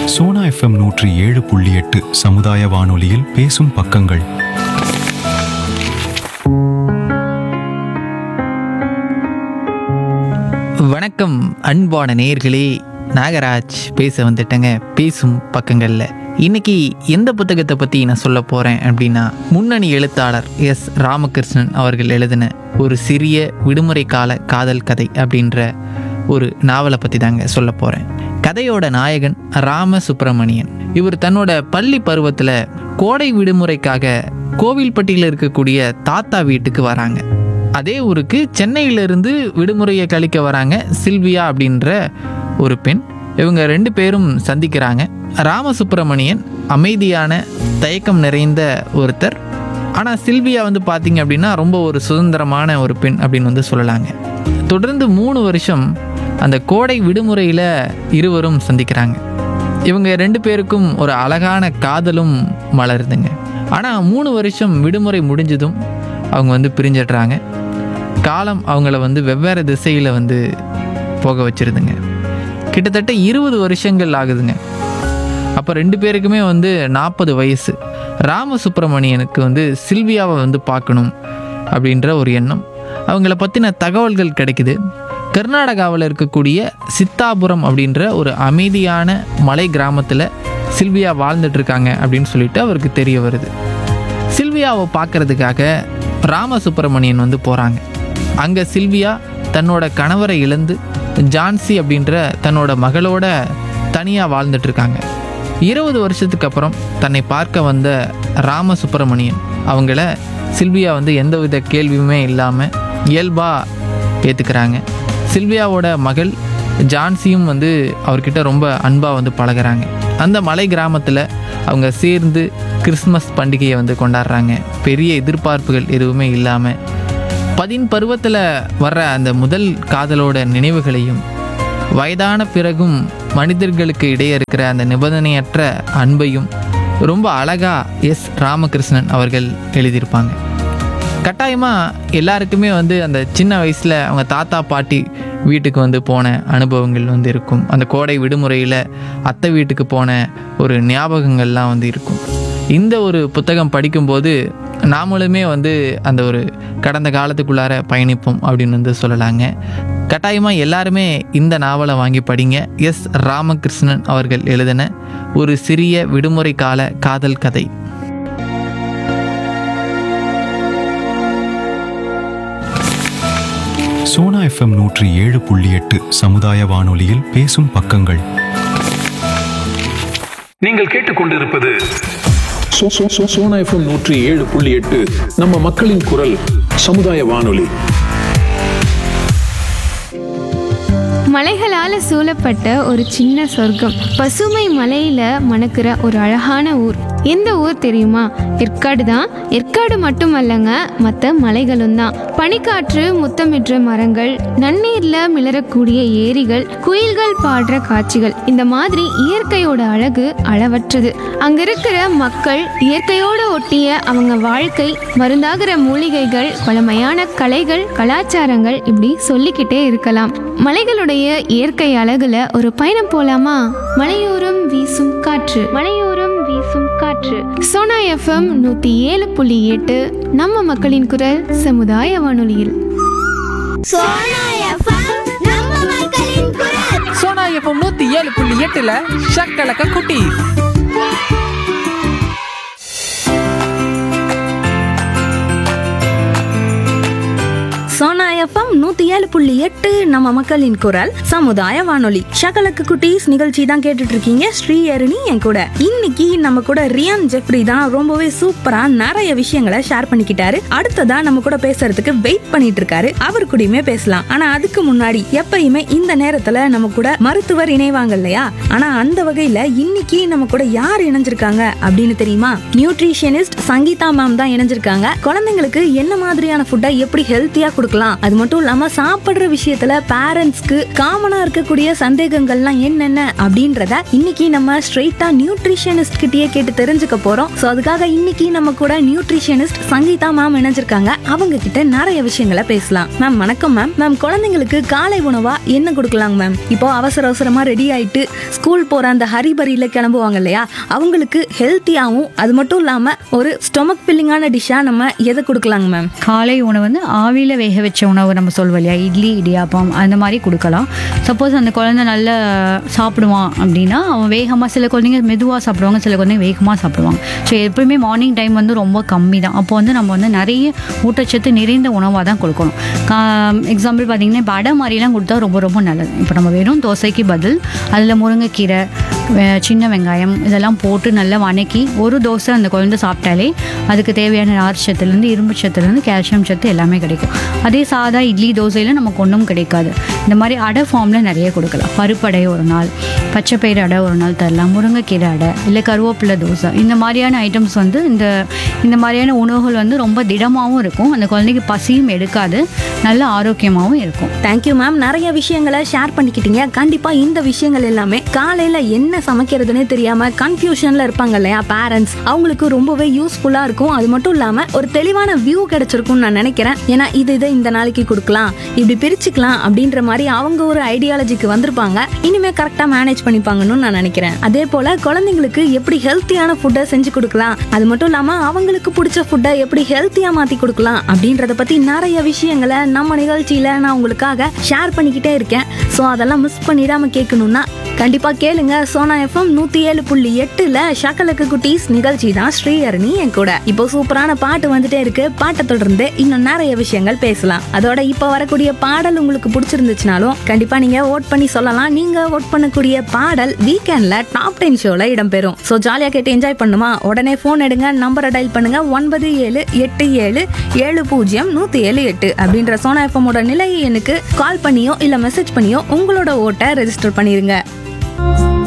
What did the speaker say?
Sona FM நூற்றி ஏழு புள்ளி எட்டு சமுதாய வானொலியில் பேசும் பக்கங்கள் வணக்கம் அன்பான நேயர்களே நாகராஜ் பேச வந்துட்டேங்க பேசும் பக்கங்களில் இன்னைக்கு எந்த புத்தகத்தை பற்றி நான் சொல்ல போகிறேன் அப்படின்னா முன்னணி எழுத்தாளர் எஸ் ராமகிருஷ்ணன் அவர்கள் எழுதின ஒரு சிறிய விடுமுறை கால காதல் கதை அப்படின்ற ஒரு நாவலை பற்றி தாங்க சொல்ல போகிறேன் கதையோட நாயகன் ராம சுப்பிரமணியன் இவர் தன்னோட பள்ளி பருவத்தில் கோடை விடுமுறைக்காக கோவில்பட்டியில் இருக்கக்கூடிய தாத்தா வீட்டுக்கு வராங்க அதே ஊருக்கு சென்னையிலிருந்து விடுமுறையை கழிக்க வராங்க சில்வியா அப்படின்ற ஒரு பெண் இவங்க ரெண்டு பேரும் சந்திக்கிறாங்க ராமசுப்பிரமணியன் அமைதியான தயக்கம் நிறைந்த ஒருத்தர் ஆனால் சில்வியா வந்து பார்த்தீங்க அப்படின்னா ரொம்ப ஒரு சுதந்திரமான ஒரு பெண் அப்படின்னு வந்து சொல்லலாங்க தொடர்ந்து மூணு வருஷம் அந்த கோடை விடுமுறையில் இருவரும் சந்திக்கிறாங்க இவங்க ரெண்டு பேருக்கும் ஒரு அழகான காதலும் மலருதுங்க ஆனால் மூணு வருஷம் விடுமுறை முடிஞ்சதும் அவங்க வந்து பிரிஞ்சிடுறாங்க காலம் அவங்கள வந்து வெவ்வேறு திசையில் வந்து போக வச்சிருதுங்க கிட்டத்தட்ட இருபது வருஷங்கள் ஆகுதுங்க அப்போ ரெண்டு பேருக்குமே வந்து நாற்பது வயசு ராமசுப்பிரமணியனுக்கு வந்து சில்வியாவை வந்து பார்க்கணும் அப்படின்ற ஒரு எண்ணம் அவங்கள பற்றின தகவல்கள் கிடைக்குது கர்நாடகாவில் இருக்கக்கூடிய சித்தாபுரம் அப்படின்ற ஒரு அமைதியான மலை கிராமத்தில் சில்வியா வாழ்ந்துட்டு இருக்காங்க அப்படின்னு சொல்லிட்டு அவருக்கு தெரிய வருது சில்வியாவை பார்க்கறதுக்காக ராமசுப்பிரமணியன் வந்து போகிறாங்க அங்கே சில்வியா தன்னோட கணவரை இழந்து ஜான்சி அப்படின்ற தன்னோட மகளோட தனியாக வாழ்ந்துட்டு இருக்காங்க இருபது வருஷத்துக்கு அப்புறம் தன்னை பார்க்க வந்த ராமசுப்பிரமணியன் அவங்கள சில்வியா வந்து எந்தவித கேள்வியுமே இல்லாமல் இயல்பாக ஏற்றுக்கிறாங்க சில்வியாவோட மகள் ஜான்சியும் வந்து அவர்கிட்ட ரொம்ப அன்பாக வந்து பழகுறாங்க அந்த மலை கிராமத்தில் அவங்க சேர்ந்து கிறிஸ்மஸ் பண்டிகையை வந்து கொண்டாடுறாங்க பெரிய எதிர்பார்ப்புகள் எதுவுமே இல்லாமல் பதின் பருவத்தில் வர்ற அந்த முதல் காதலோட நினைவுகளையும் வயதான பிறகும் மனிதர்களுக்கு இடையே இருக்கிற அந்த நிபந்தனையற்ற அன்பையும் ரொம்ப அழகா எஸ் ராமகிருஷ்ணன் அவர்கள் எழுதியிருப்பாங்க கட்டாயமாக எல்லாருக்குமே வந்து அந்த சின்ன வயசில் அவங்க தாத்தா பாட்டி வீட்டுக்கு வந்து போன அனுபவங்கள் வந்து இருக்கும் அந்த கோடை விடுமுறையில் அத்தை வீட்டுக்கு போன ஒரு ஞாபகங்கள்லாம் வந்து இருக்கும் இந்த ஒரு புத்தகம் படிக்கும்போது நாமளுமே வந்து அந்த ஒரு கடந்த காலத்துக்குள்ளார பயணிப்போம் அப்படின்னு வந்து சொல்லலாங்க கட்டாயமாக எல்லாருமே இந்த நாவலை வாங்கி படிங்க எஸ் ராமகிருஷ்ணன் அவர்கள் எழுதின ஒரு சிறிய விடுமுறை கால காதல் கதை சோனா எஃப்எம் நூற்றி ஏழு புள்ளி எட்டு சமுதாய வானொலியில் பேசும் பக்கங்கள் நீங்கள் கேட்டுக்கொண்டிருப்பது சோ- சோ- சோ- சோனா எஃப்எம் நூற்றி ஏழு புள்ளி எட்டு நம்ம மக்களின் குரல் சமுதாய வானொலி மலைகளால சூழப்பட்ட ஒரு சின்ன சொர்க்கம் பசுமை மலையில மணக்கிற ஒரு அழகான ஊர் எந்த ஊர் தெரியுமா ஏற்காடு தான் ஏற்காடு மட்டுமல்லங்க மற்ற மலைகளும் தான் பனிக்காற்று முத்தமிடுற மரங்கள் நன்னீர்ல மிளறக்கூடிய ஏரிகள் குயில்கள் பாடுற காட்சிகள் இந்த மாதிரி இயற்கையோட அழகு அளவற்றது அங்க இருக்கிற மக்கள் இயற்கையோட ஒட்டிய அவங்க வாழ்க்கை மருந்தாகிற மூலிகைகள் பழமையான கலைகள் கலாச்சாரங்கள் இப்படி சொல்லிக்கிட்டே இருக்கலாம் மலைகளுடைய இயற்கை அழகுல ஒரு பயணம் போலாமா மலையோரம் வீசும் காற்று மலையோரம் வீசும் காற்று சோனா எஃப்எம் நூத்தி ஏழு புள்ளி எட்டு நம்ம மக்களின் குரல் சமுதாய வானொலியில் சோனா எஃப்எம் நம்ம மக்களின் குரல் சோனா எஃப்எம் நூற்றி ஏழு புள்ளி எட்டில் ஷக்கலக்க குட்டி சோனா எஃப்எம் நூத்தி ஏழு புள்ளி எட்டு நம்ம மக்களின் குரல் சமுதாய வானொலி ஷகலக்கு குட்டீஸ் நிகழ்ச்சி தான் கேட்டுட்டு இருக்கீங்க ஸ்ரீ அருணி என் கூட இன்னைக்கு நம்ம கூட ரியான் ஜெஃப்ரி தான் ரொம்பவே சூப்பரா நிறைய விஷயங்களை ஷேர் பண்ணிக்கிட்டாரு அடுத்ததா நம்ம கூட பேசுறதுக்கு வெயிட் பண்ணிட்டு இருக்காரு அவர் கூடயுமே பேசலாம் ஆனா அதுக்கு முன்னாடி எப்பயுமே இந்த நேரத்துல நம்ம கூட மருத்துவர் இணைவாங்க இல்லையா ஆனா அந்த வகையில இன்னைக்கு நம்ம கூட யார் இணைஞ்சிருக்காங்க அப்படின்னு தெரியுமா நியூட்ரிஷனிஸ்ட் சங்கீதா மேம் தான் இணைஞ்சிருக்காங்க குழந்தைங்களுக்கு என்ன மாதிரியான ஃபுட்டை எப்படி ஹெல்த்தியா கொடுக்கலாம் கொடுக்கலாம் அது மட்டும் இல்லாம சாப்பிடுற விஷயத்துல பேரண்ட்ஸ்க்கு காமனா இருக்கக்கூடிய சந்தேகங்கள்லாம் என்னென்ன அப்படின்றத இன்னைக்கு நம்ம ஸ்ட்ரெயிட்டா நியூட்ரிஷனிஸ்ட் கிட்டயே கேட்டு தெரிஞ்சுக்க போறோம் ஸோ அதுக்காக இன்னைக்கு நம்ம கூட நியூட்ரிஷனிஸ்ட் சங்கீதா மேம் இணைஞ்சிருக்காங்க அவங்க கிட்ட நிறைய விஷயங்களை பேசலாம் மேம் வணக்கம் மேம் மேம் குழந்தைங்களுக்கு காலை உணவா என்ன கொடுக்கலாங்க மேம் இப்போ அவசர அவசரமா ரெடி ஆயிட்டு ஸ்கூல் போற அந்த ஹரிபரியில கிளம்புவாங்க இல்லையா அவங்களுக்கு ஹெல்த்தியாகவும் அது மட்டும் இல்லாம ஒரு ஸ்டொமக் ஃபில்லிங்கான டிஷ்ஷா நம்ம எதை கொடுக்கலாங்க மேம் காலை உணவு வந்து ஆவியில் வேக வச்ச உணவு நம்ம சொல்லுவோம் இல்லையா இட்லி இடியாப்பம் அந்த மாதிரி கொடுக்கலாம் சப்போஸ் அந்த குழந்தை நல்லா சாப்பிடுவான் அப்படின்னா அவன் வேகமாக சில குழந்தைங்க மெதுவாக சாப்பிடுவாங்க சில குழந்தைங்க வேகமாக சாப்பிடுவாங்க ஸோ எப்பவுமே மார்னிங் டைம் வந்து ரொம்ப கம்மி தான் அப்போ வந்து நம்ம வந்து நிறைய ஊட்டச்சத்து நிறைந்த உணவாக தான் கொடுக்கணும் எக்ஸாம்பிள் பார்த்தீங்கன்னா இப்போ அடை மாதிரிலாம் கொடுத்தா ரொம்ப ரொம்ப நல்லது இப்போ நம்ம வெறும் தோசைக்கு பதில் அதில் முருங்கைக்கீரை வே- சின்ன வெங்காயம் இதெல்லாம் போட்டு நல்லா வணக்கி ஒரு தோசை அந்த குழந்தை சாப்பிட்டாலே அதுக்கு தேவையான நார் சத்துலேருந்து இரும்பு சத்துலேருந்து கால்சியம் சத்து எல்லாமே கிடைக்கும் அதே சாதா இட்லி தோசையில் நமக்கு ஒன்றும் கிடைக்காது இந்த மாதிரி அடை ஃபார்மில் நிறைய கொடுக்கலாம் பருப்படை ஒரு நாள் பச்சைப்பயிறு அடை ஒரு நாள் தரலாம் முருங்கைக்கீரை அடை இல்லை கருவேப்பிலை தோசை இந்த மாதிரியான ஐட்டம்ஸ் வந்து இந்த இந்த மாதிரியான உணவுகள் வந்து ரொம்ப திடமாகவும் இருக்கும் அந்த குழந்தைக்கு பசியும் எடுக்காது நல்ல ஆரோக்கியமாகவும் இருக்கும் தேங்க்யூ மேம் நிறைய விஷயங்களை ஷேர் பண்ணிக்கிட்டீங்க கண்டிப்பா இந்த விஷயங்கள் எல்லாமே காலையில என்ன சமைக்கிறதுனே தெரியாம கன்ஃபியூஷன்ல இருப்பாங்க இல்லையா பேரண்ட்ஸ் அவங்களுக்கு ரொம்பவே யூஸ்ஃபுல்லா இருக்கும் அது மட்டும் இல்லாம ஒரு தெளிவான வியூ கிடைச்சிருக்கும்னு நான் நினைக்கிறேன் ஏன்னா இது இதை இந்த நாளைக்கு கொடுக்கலாம் இப்படி பிரிச்சுக்கலாம் அப்படின்ற மாதிரி அவங்க ஒரு ஐடியாலஜிக்கு வந்திருப்பாங்க இனிமே கரெக்டா மேனேஜ் பண்ணிப்பாங்கன்னு நான் நினைக்கிறேன் அதே போல குழந்தைங்களுக்கு எப்படி ஹெல்த்தியான ஃபுட்டை செஞ்சு கொடுக்கலாம் அது மட்டும் இல்லாம அவங்களுக்கு பிடிச்ச ஃபுட்டை எப்படி ஹெல்த்தியா மாத்தி கொடுக்கலாம் அப்படின்றத பத்தி நிறைய விஷயங்களை நம்ம நிகழ்ச்சியில நான் உங்களுக்காக ஷேர் பண்ணிக்கிட்டே இருக்கேன் ஸோ அதெல்லாம் மிஸ் பண்ணிடாம கேட்கணும்னா கண்டிப்பா கேளுங்க சோனா எஃப்எம் நூத்தி ஏழு புள்ளி எட்டுல ஷக்கலக்கு குட்டீஸ் நிகழ்ச்சி தான் ஸ்ரீஹரணி என் கூட இப்போ சூப்பரான பாட்டு வந்துட்டே இருக்கு பாட்டை தொடர்ந்து இன்னும் நிறைய விஷயங்கள் பேசலாம் அதோட இப்போ வரக்கூடிய பாடல் உங்களுக்கு பிடிச்சிருந்துச்சுனாலும் கண்டிப்பா நீங்க ஓட் பண்ணி சொல்லலாம் நீங்க ஓட் பண்ணக்கூடிய பாடல் வீக்கெண்ட்ல டாப் டென் ஷோல இடம்பெறும் ஸோ ஜாலியா கேட்டு என்ஜாய் பண்ணுமா உடனே ஃபோன் எடுங்க நம்பரை டயல் பண்ணுங்க ஒன்பது ஏழு எட்டு ஏழு ஏழு பூஜ்ஜியம் நூத்தி ஏழு எட்டு அப்படின்ற சோனா எஃப்எம்மோட நிலையை எனக்கு கால் பண்ணியோ இல்ல மெசேஜ் பண்ணியோ உங்களோட ஓட்டை ரெஜிஸ்டர் பண்ணிருங்க